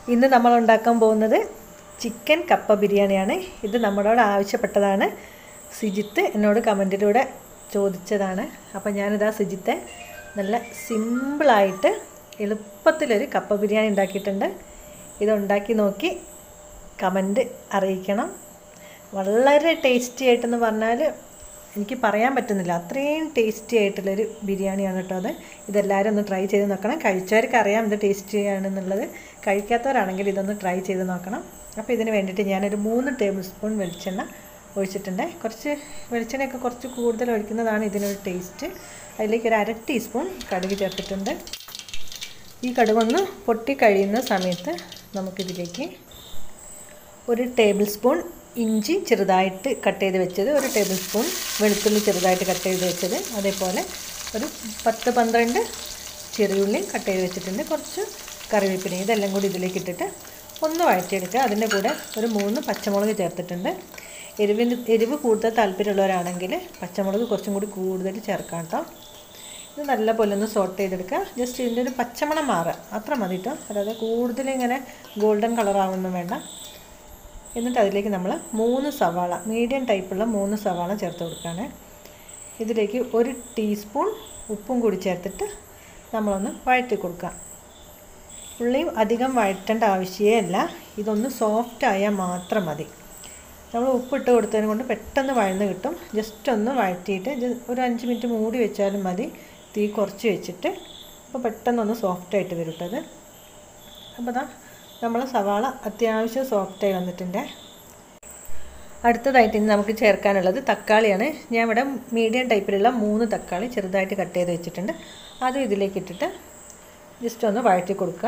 ഇന്ന് നമ്മൾ ഉണ്ടാക്കാൻ പോകുന്നത് ചിക്കൻ കപ്പ ബിരിയാണിയാണ് ഇത് നമ്മളോട് ആവശ്യപ്പെട്ടതാണ് സിജിത്ത് എന്നോട് കമൻറ്റിലൂടെ ചോദിച്ചതാണ് അപ്പോൾ ഞാനിതാ സിജിത്തെ നല്ല സിമ്പിളായിട്ട് എളുപ്പത്തിലൊരു കപ്പ ബിരിയാണി ഉണ്ടാക്കിയിട്ടുണ്ട് ഇത് ഉണ്ടാക്കി നോക്കി കമൻറ്റ് അറിയിക്കണം വളരെ ടേസ്റ്റി ആയിട്ടെന്ന് പറഞ്ഞാൽ എനിക്ക് പറയാൻ പറ്റുന്നില്ല അത്രയും ടേസ്റ്റി ആയിട്ടുള്ളൊരു ബിരിയാണിയാണ് കേട്ടോ അത് ഇതെല്ലാവരും ഒന്ന് ട്രൈ ചെയ്ത് നോക്കണം കഴിച്ചവർക്ക് അറിയാം ഇത് ടേസ്റ്റി ആണെന്നുള്ളത് കഴിക്കാത്തവരാണെങ്കിൽ ഇതൊന്ന് ട്രൈ ചെയ്ത് നോക്കണം അപ്പോൾ ഇതിന് വേണ്ടിയിട്ട് ഞാനൊരു മൂന്ന് ടേബിൾ സ്പൂൺ വെളിച്ചെണ്ണ ഒഴിച്ചിട്ടുണ്ട് കുറച്ച് വെളിച്ചെണ്ണയൊക്കെ കുറച്ച് കൂടുതൽ ഒഴിക്കുന്നതാണ് ഇതിനൊരു ടേസ്റ്റ് അതിലേക്ക് ഒരു അര ടീസ്പൂൺ കടുക് ചേർത്തിട്ടുണ്ട് ഈ കടുകൊന്ന് പൊട്ടി കഴിയുന്ന സമയത്ത് നമുക്കിതിലേക്ക് ഒരു ടേബിൾ സ്പൂൺ ഇഞ്ചി ചെറുതായിട്ട് കട്ട് ചെയ്ത് വെച്ചത് ഒരു ടേബിൾ സ്പൂൺ വെളുത്തുള്ളി ചെറുതായിട്ട് കട്ട് ചെയ്ത് വെച്ചത് അതേപോലെ ഒരു പത്ത് പന്ത്രണ്ട് ചെറിയുള്ളി കട്ട് ചെയ്ത് വെച്ചിട്ടുണ്ട് കുറച്ച് കറിവേപ്പില ഇതെല്ലാം കൂടി ഇതിലേക്ക് ഇട്ടിട്ട് ഒന്ന് വഴറ്റിയെടുക്കുക അതിൻ്റെ കൂടെ ഒരു മൂന്ന് പച്ചമുളക് ചേർത്തിട്ടുണ്ട് എരിവിന് എരിവ് കൂടുതൽ താല്പര്യമുള്ളവരാണെങ്കിൽ പച്ചമുളക് കുറച്ചും കൂടി കൂടുതൽ ചേർക്കാം കേട്ടോ ഇത് നല്ലപോലെ ഒന്ന് സോട്ട് ചെയ്തെടുക്കുക ജസ്റ്റ് ഇതിൻ്റെ ഒരു പച്ചമണം മാറുക അത്ര മതി കേട്ടോ അതായത് കൂടുതൽ ഇങ്ങനെ ഗോൾഡൻ കളറാവൊന്നും വേണ്ട എന്നിട്ട് അതിലേക്ക് നമ്മൾ മൂന്ന് സവാള മീഡിയം ടൈപ്പുള്ള മൂന്ന് സവാള ചേർത്ത് കൊടുക്കുകയാണ് ഇതിലേക്ക് ഒരു ടീസ്പൂൺ ഉപ്പും കൂടി ചേർത്തിട്ട് നമ്മളൊന്ന് വഴറ്റി കൊടുക്കുക ഉള്ളിയും അധികം വഴറ്റേണ്ട ആവശ്യമേ അല്ല ഇതൊന്ന് സോഫ്റ്റ് ആയാൽ മാത്രം മതി നമ്മൾ ഉപ്പിട്ട് കൊടുത്തതിന് കൊണ്ട് പെട്ടെന്ന് വഴന്ന് കിട്ടും ജസ്റ്റ് ഒന്ന് വഴറ്റിയിട്ട് ഒരു അഞ്ച് മിനിറ്റ് മൂടി വെച്ചാലും മതി തീ കുറച്ച് വെച്ചിട്ട് അപ്പോൾ പെട്ടെന്നൊന്ന് സോഫ്റ്റായിട്ട് വരും കേട്ടോ അത് അപ്പോൾ അതാ നമ്മൾ സവാള അത്യാവശ്യം സോഫ്റ്റായി വന്നിട്ടുണ്ട് അടുത്തതായിട്ട് ഇനി നമുക്ക് ചേർക്കാനുള്ളത് തക്കാളിയാണ് ഞാൻ ഇവിടെ മീഡിയം ടൈപ്പിലുള്ള മൂന്ന് തക്കാളി ചെറുതായിട്ട് കട്ട് ചെയ്ത് വെച്ചിട്ടുണ്ട് അതും ഇതിലേക്ക് ഇട്ടിട്ട് ജസ്റ്റ് ഒന്ന് വഴറ്റി കൊടുക്കുക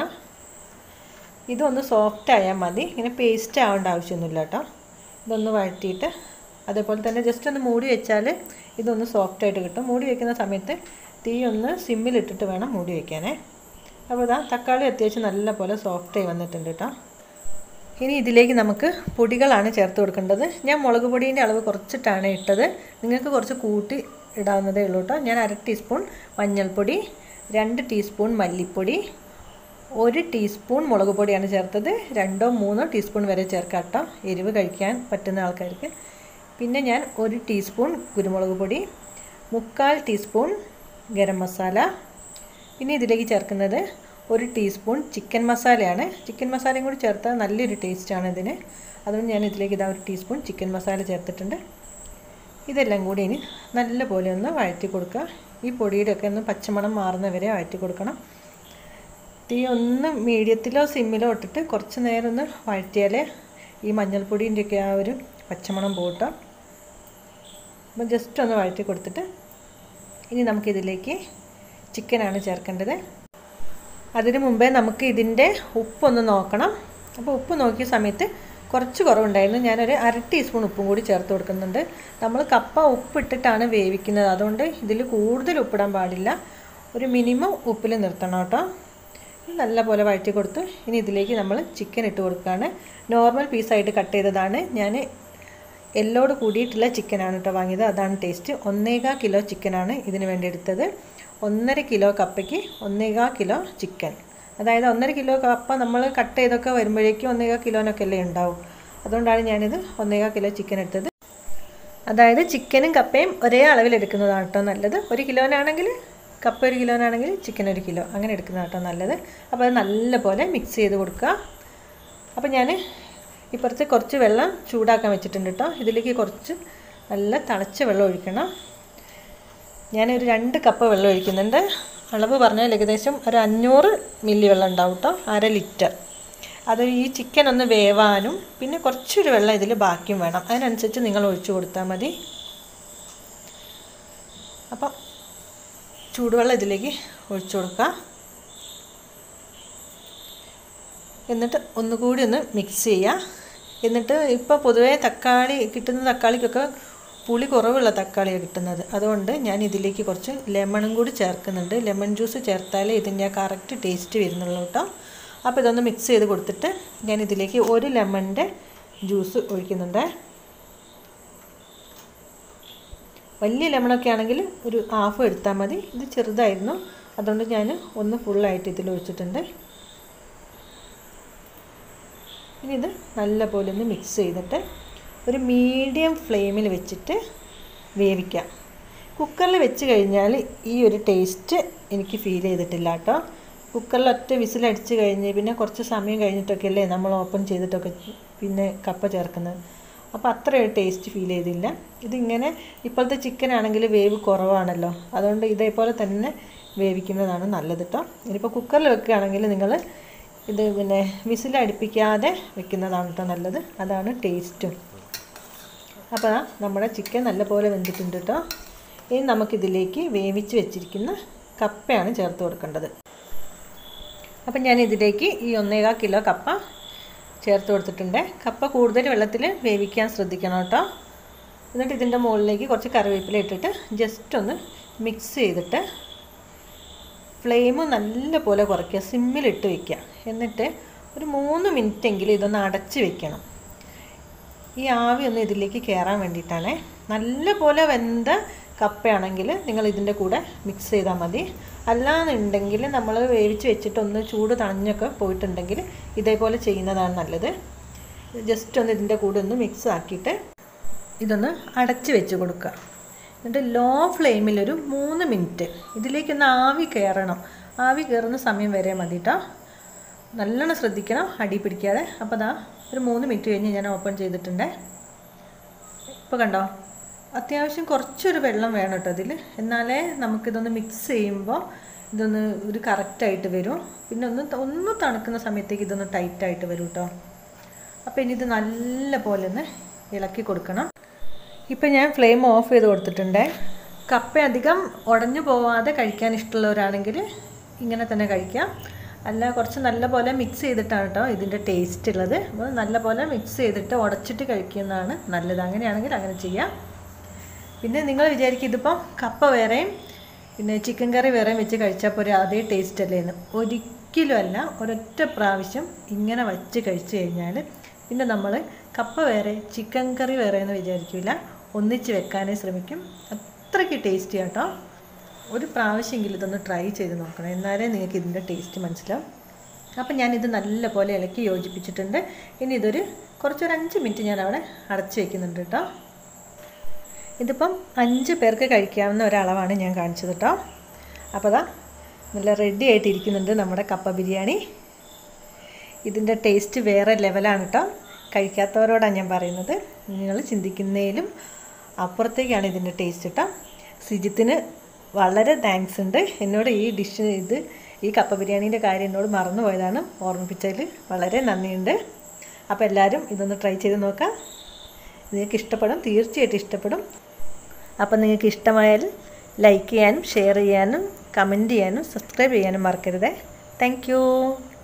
ഇതൊന്ന് സോഫ്റ്റ് ആയാൽ മതി ഇങ്ങനെ പേസ്റ്റ് ആവേണ്ട ആവശ്യമൊന്നുമില്ല കേട്ടോ ഇതൊന്ന് വഴറ്റിയിട്ട് അതേപോലെ തന്നെ ജസ്റ്റ് ഒന്ന് മൂടി വെച്ചാൽ ഇതൊന്ന് സോഫ്റ്റായിട്ട് കിട്ടും മൂടി വയ്ക്കുന്ന സമയത്ത് തീ ഒന്ന് സിമ്മിലിട്ടിട്ട് വേണം മൂടി വയ്ക്കാനേ അപ്പോൾ ഇതാ തക്കാളി അത്യാവശ്യം നല്ല പോലെ സോഫ്റ്റായി വന്നിട്ടുണ്ട് കേട്ടോ ഇനി ഇതിലേക്ക് നമുക്ക് പൊടികളാണ് ചേർത്ത് കൊടുക്കേണ്ടത് ഞാൻ മുളക് പൊടീൻ്റെ അളവ് കുറച്ചിട്ടാണ് ഇട്ടത് നിങ്ങൾക്ക് കുറച്ച് കൂട്ടി ഇടാവുന്നതേ ഉള്ളൂ കേട്ടോ ഞാൻ അര ടീസ്പൂൺ മഞ്ഞൾപ്പൊടി രണ്ട് ടീസ്പൂൺ മല്ലിപ്പൊടി ഒരു ടീസ്പൂൺ മുളക് പൊടിയാണ് ചേർത്തത് രണ്ടോ മൂന്നോ ടീസ്പൂൺ വരെ ചേർക്കാം കേട്ടോ എരിവ് കഴിക്കാൻ പറ്റുന്ന ആൾക്കാർക്ക് പിന്നെ ഞാൻ ഒരു ടീസ്പൂൺ കുരുമുളക് പൊടി മുക്കാൽ ടീസ്പൂൺ ഗരം മസാല പിന്നെ ഇതിലേക്ക് ചേർക്കുന്നത് ഒരു ടീസ്പൂൺ ചിക്കൻ മസാലയാണ് ചിക്കൻ മസാലയും കൂടി ചേർത്താൽ നല്ലൊരു ടേസ്റ്റാണ് ഇതിന് അതുകൊണ്ട് ഞാൻ ഇതിലേക്ക് ഇതാ ഒരു ടീസ്പൂൺ ചിക്കൻ മസാല ചേർത്തിട്ടുണ്ട് ഇതെല്ലാം കൂടി ഇനി നല്ലപോലെ ഒന്ന് വഴറ്റി കൊടുക്കുക ഈ പൊടിയുടെയൊക്കെ ഒന്ന് പച്ചമണം മാറുന്ന വരെ വഴറ്റി കൊടുക്കണം തീ ഒന്ന് മീഡിയത്തിലോ സിമ്മിലോ ഇട്ടിട്ട് കുറച്ച് നേരം ഒന്ന് വഴറ്റിയാലേ ഈ മഞ്ഞൾപ്പൊടിൻ്റെയൊക്കെ ആ ഒരു പച്ചമണം പോട്ടോ അപ്പം ജസ്റ്റ് ഒന്ന് വഴറ്റി കൊടുത്തിട്ട് ഇനി നമുക്കിതിലേക്ക് ചിക്കനാണ് ചേർക്കേണ്ടത് അതിന് മുമ്പേ നമുക്ക് ഇതിൻ്റെ ഉപ്പൊന്ന് നോക്കണം അപ്പോൾ ഉപ്പ് നോക്കിയ സമയത്ത് കുറച്ച് കുറവുണ്ടായിരുന്നു ഞാനൊരു അര ടീസ്പൂൺ ഉപ്പും കൂടി ചേർത്ത് കൊടുക്കുന്നുണ്ട് നമ്മൾ കപ്പ ഉപ്പിട്ടിട്ടാണ് വേവിക്കുന്നത് അതുകൊണ്ട് ഇതിൽ കൂടുതൽ ഉപ്പിടാൻ പാടില്ല ഒരു മിനിമം ഉപ്പിൽ നിർത്തണം കേട്ടോ നല്ല പോലെ വഴറ്റി കൊടുത്ത് ഇനി ഇതിലേക്ക് നമ്മൾ ചിക്കൻ ഇട്ട് കൊടുക്കുകയാണ് നോർമൽ പീസായിട്ട് കട്ട് ചെയ്തതാണ് ഞാൻ എല്ലോട് കൂടിയിട്ടുള്ള ചിക്കനാണ് കേട്ടോ വാങ്ങിയത് അതാണ് ടേസ്റ്റ് ഒന്നേകാ കിലോ ചിക്കനാണ് ഇതിന് വേണ്ടി എടുത്തത് ഒന്നര കിലോ കപ്പയ്ക്ക് ഒന്നേകാ കിലോ ചിക്കൻ അതായത് ഒന്നര കിലോ കപ്പ നമ്മൾ കട്ട് ചെയ്തൊക്കെ വരുമ്പോഴേക്കും ഒന്നേകാ കിലോനൊക്കെ അല്ലേ ഉണ്ടാവും അതുകൊണ്ടാണ് ഞാനിത് ഒന്നേകാ കിലോ ചിക്കൻ എടുത്തത് അതായത് ചിക്കനും കപ്പയും ഒരേ അളവിൽ എടുക്കുന്നതാണ് കേട്ടോ നല്ലത് ഒരു കിലോനാണെങ്കിൽ കപ്പ ഒരു കിലോനാണെങ്കിൽ ചിക്കൻ ഒരു കിലോ അങ്ങനെ എടുക്കുന്നതാണ് കേട്ടോ നല്ലത് അപ്പോൾ അത് നല്ലപോലെ മിക്സ് ചെയ്ത് കൊടുക്കുക അപ്പോൾ ഞാൻ ഇപ്പുറത്ത് കുറച്ച് വെള്ളം ചൂടാക്കാൻ വെച്ചിട്ടുണ്ട് കേട്ടോ ഇതിലേക്ക് കുറച്ച് നല്ല തിളച്ച വെള്ളം ഒഴിക്കണം ഞാനൊരു രണ്ട് കപ്പ് വെള്ളം ഒഴിക്കുന്നുണ്ട് അളവ് പറഞ്ഞാൽ ഏകദേശം ഒരു അഞ്ഞൂറ് മില്ലി വെള്ളം ഉണ്ടാവും കേട്ടോ അര ലിറ്റർ അത് ഈ ചിക്കൻ ഒന്ന് വേവാനും പിന്നെ കുറച്ചൊരു വെള്ളം ഇതിൽ ബാക്കിയും വേണം അതിനനുസരിച്ച് നിങ്ങൾ ഒഴിച്ചു കൊടുത്താൽ മതി അപ്പം ചൂടുവെള്ളം ഇതിലേക്ക് ഒഴിച്ചു കൊടുക്കുക എന്നിട്ട് ഒന്നുകൂടി ഒന്ന് മിക്സ് ചെയ്യുക എന്നിട്ട് ഇപ്പോൾ പൊതുവേ തക്കാളി കിട്ടുന്ന തക്കാളിക്കൊക്കെ പുളി കുറവുള്ള തക്കാളിയാണ് കിട്ടുന്നത് അതുകൊണ്ട് ഞാൻ ഇതിലേക്ക് കുറച്ച് ലെമണും കൂടി ചേർക്കുന്നുണ്ട് ലെമൺ ജ്യൂസ് ചേർത്താലേ ഇതിൻ്റെ കറക്റ്റ് ടേസ്റ്റ് വരുന്നുള്ളൂ കേട്ടോ അപ്പോൾ ഇതൊന്ന് മിക്സ് ചെയ്ത് കൊടുത്തിട്ട് ഞാൻ ഇതിലേക്ക് ഒരു ലെമണിൻ്റെ ജ്യൂസ് ഒഴിക്കുന്നുണ്ട് വലിയ ലെമണൊക്കെ ആണെങ്കിൽ ഒരു ഹാഫ് എടുത്താൽ മതി ഇത് ചെറുതായിരുന്നു അതുകൊണ്ട് ഞാൻ ഒന്ന് ഫുള്ളായിട്ട് ഇതിൽ ഒഴിച്ചിട്ടുണ്ട് ഇനി ഇത് നല്ലപോലെ ഒന്ന് മിക്സ് ചെയ്തിട്ട് ഒരു മീഡിയം ഫ്ലെയിമിൽ വെച്ചിട്ട് വേവിക്കാം കുക്കറിൽ വെച്ച് കഴിഞ്ഞാൽ ഈ ഒരു ടേസ്റ്റ് എനിക്ക് ഫീൽ ചെയ്തിട്ടില്ല കേട്ടോ കുക്കറിൽ ഒറ്റ വിസിലടിച്ച് കഴിഞ്ഞ് പിന്നെ കുറച്ച് സമയം കഴിഞ്ഞിട്ടൊക്കെ അല്ലേ നമ്മൾ ഓപ്പൺ ചെയ്തിട്ടൊക്കെ പിന്നെ കപ്പ ചേർക്കുന്നത് അപ്പോൾ അത്ര ഒരു ടേസ്റ്റ് ഫീൽ ചെയ്തില്ല ഇതിങ്ങനെ ഇപ്പോഴത്തെ ചിക്കൻ ആണെങ്കിൽ വേവ് കുറവാണല്ലോ അതുകൊണ്ട് ഇതേപോലെ തന്നെ വേവിക്കുന്നതാണ് നല്ലത് കേട്ടോ ഇനിയിപ്പോൾ കുക്കറിൽ വെക്കുകയാണെങ്കിൽ നിങ്ങൾ ഇത് പിന്നെ വിസിലടുപ്പിക്കാതെ വെക്കുന്നതാണ് കേട്ടോ നല്ലത് അതാണ് ടേസ്റ്റും അപ്പോൾ നമ്മുടെ ചിക്കൻ നല്ലപോലെ വെന്തിട്ടുണ്ട് കേട്ടോ ഇനി നമുക്കിതിലേക്ക് വേവിച്ച് വെച്ചിരിക്കുന്ന കപ്പയാണ് ചേർത്ത് കൊടുക്കേണ്ടത് അപ്പം ഞാൻ ഇതിലേക്ക് ഈ ഒന്നേകാൽ കിലോ കപ്പ ചേർത്ത് കൊടുത്തിട്ടുണ്ട് കപ്പ കൂടുതൽ വെള്ളത്തിൽ വേവിക്കാൻ ശ്രദ്ധിക്കണം കേട്ടോ എന്നിട്ട് ഇതിൻ്റെ മുകളിലേക്ക് കുറച്ച് കറിവേപ്പില ഇട്ടിട്ട് ജസ്റ്റ് ഒന്ന് മിക്സ് ചെയ്തിട്ട് ഫ്ലെയിം നല്ലപോലെ കുറയ്ക്കുക സിമ്മിലിട്ട് വയ്ക്കുക എന്നിട്ട് ഒരു മൂന്ന് മിനിറ്റെങ്കിലും ഇതൊന്ന് അടച്ച് വെക്കണം ഈ ആവി ഒന്ന് ഇതിലേക്ക് കയറാൻ വേണ്ടിയിട്ടാണ് നല്ല പോലെ വെന്ത കപ്പയാണെങ്കിൽ നിങ്ങൾ ഇതിൻ്റെ കൂടെ മിക്സ് ചെയ്താൽ മതി അല്ലാന്നുണ്ടെങ്കിൽ നമ്മൾ വേവിച്ച് വെച്ചിട്ടൊന്ന് ചൂട് തണഞ്ഞൊക്കെ പോയിട്ടുണ്ടെങ്കിൽ ഇതേപോലെ ചെയ്യുന്നതാണ് നല്ലത് ജസ്റ്റ് ഒന്ന് ഇതിൻ്റെ കൂടെ ഒന്ന് മിക്സ് ആക്കിയിട്ട് ഇതൊന്ന് അടച്ച് വെച്ച് കൊടുക്കുക എന്നിട്ട് ലോ ഫ്ലെയിമിലൊരു മൂന്ന് മിനിറ്റ് ഇതിലേക്കൊന്ന് ആവി കയറണം ആവി കയറുന്ന സമയം വരെ മതി കേട്ടോ നല്ലോണം ശ്രദ്ധിക്കണം അടി പിടിക്കാതെ അപ്പോൾ അതാ ഒരു മൂന്ന് മിനിറ്റ് കഴിഞ്ഞ് ഞാൻ ഓപ്പൺ ചെയ്തിട്ടുണ്ട് ഇപ്പോൾ കണ്ടോ അത്യാവശ്യം കുറച്ചൊരു വെള്ളം വേണം കേട്ടോ ഇതിൽ എന്നാലേ നമുക്കിതൊന്ന് മിക്സ് ചെയ്യുമ്പോൾ ഇതൊന്ന് ഒരു കറക്റ്റായിട്ട് വരും പിന്നെ ഒന്ന് ഒന്ന് തണുക്കുന്ന സമയത്തേക്ക് ഇതൊന്ന് ടൈറ്റായിട്ട് വരും കേട്ടോ അപ്പോൾ ഇനി ഇത് നല്ല പോലെ ഒന്ന് ഇളക്കി കൊടുക്കണം ഇപ്പം ഞാൻ ഫ്ലെയിം ഓഫ് ചെയ്ത് കൊടുത്തിട്ടുണ്ട് കപ്പ അധികം ഉടഞ്ഞു പോവാതെ കഴിക്കാൻ ഇഷ്ടമുള്ളവരാണെങ്കിൽ ഇങ്ങനെ തന്നെ കഴിക്കാം അല്ല കുറച്ച് നല്ല പോലെ മിക്സ് ചെയ്തിട്ടാണ് കേട്ടോ ഇതിൻ്റെ ടേസ്റ്റ് ഉള്ളത് അപ്പോൾ നല്ല പോലെ മിക്സ് ചെയ്തിട്ട് ഉടച്ചിട്ട് കഴിക്കുന്നതാണ് നല്ലത് അങ്ങനെയാണെങ്കിൽ അങ്ങനെ ചെയ്യാം പിന്നെ നിങ്ങൾ വിചാരിക്കും ഇതിപ്പം കപ്പ വേറെയും പിന്നെ ചിക്കൻ കറി വേറെയും വെച്ച് കഴിച്ചാൽ പോരെ അതേ ടേസ്റ്റ് അല്ലേ എന്ന് ഒരിക്കലും അല്ല ഒരൊറ്റ പ്രാവശ്യം ഇങ്ങനെ വച്ച് കഴിച്ചു കഴിഞ്ഞാൽ പിന്നെ നമ്മൾ കപ്പ വേറെ ചിക്കൻ കറി വേറെ എന്ന് വിചാരിക്കില്ല ഒന്നിച്ച് വെക്കാനേ ശ്രമിക്കും അത്രയ്ക്ക് ടേസ്റ്റി കേട്ടോ ഒരു പ്രാവശ്യമെങ്കിലും ഇതൊന്ന് ട്രൈ ചെയ്ത് നോക്കണം എന്നാലേ നിങ്ങൾക്ക് ഇതിൻ്റെ ടേസ്റ്റ് മനസ്സിലാവും അപ്പം ഞാനിത് നല്ലപോലെ ഇളക്കി യോജിപ്പിച്ചിട്ടുണ്ട് ഇനി ഇതൊരു കുറച്ചൊരു അഞ്ച് മിനിറ്റ് ഞാൻ അവിടെ അടച്ച് വയ്ക്കുന്നുണ്ട് കേട്ടോ ഇതിപ്പം അഞ്ച് പേർക്ക് കഴിക്കാവുന്ന ഒരളവാണ് ഞാൻ കാണിച്ചത് കേട്ടോ അപ്പോൾ അതാ നല്ല റെഡി ആയിട്ട് ഇരിക്കുന്നുണ്ട് നമ്മുടെ കപ്പ ബിരിയാണി ഇതിൻ്റെ ടേസ്റ്റ് വേറെ ലെവലാണ് കേട്ടോ കഴിക്കാത്തവരോടാണ് ഞാൻ പറയുന്നത് നിങ്ങൾ ചിന്തിക്കുന്നതിലും അപ്പുറത്തേക്കാണ് ഇതിൻ്റെ ടേസ്റ്റ് കേട്ടോ സിജിത്തിന് വളരെ താങ്ക്സ് ഉണ്ട് എന്നോട് ഈ ഡിഷ് ഇത് ഈ കപ്പ ബിരിയാണീൻ്റെ കാര്യം എന്നോട് മറന്നു പോയതാണ് ഓർമ്മിപ്പിച്ചതിൽ വളരെ നന്ദിയുണ്ട് അപ്പോൾ എല്ലാവരും ഇതൊന്ന് ട്രൈ ചെയ്ത് നോക്കാം നിങ്ങൾക്ക് ഇഷ്ടപ്പെടും തീർച്ചയായിട്ടും ഇഷ്ടപ്പെടും അപ്പം നിങ്ങൾക്ക് ഇഷ്ടമായാൽ ലൈക്ക് ചെയ്യാനും ഷെയർ ചെയ്യാനും കമൻറ്റ് ചെയ്യാനും സബ്സ്ക്രൈബ് ചെയ്യാനും മറക്കരുത് താങ്ക്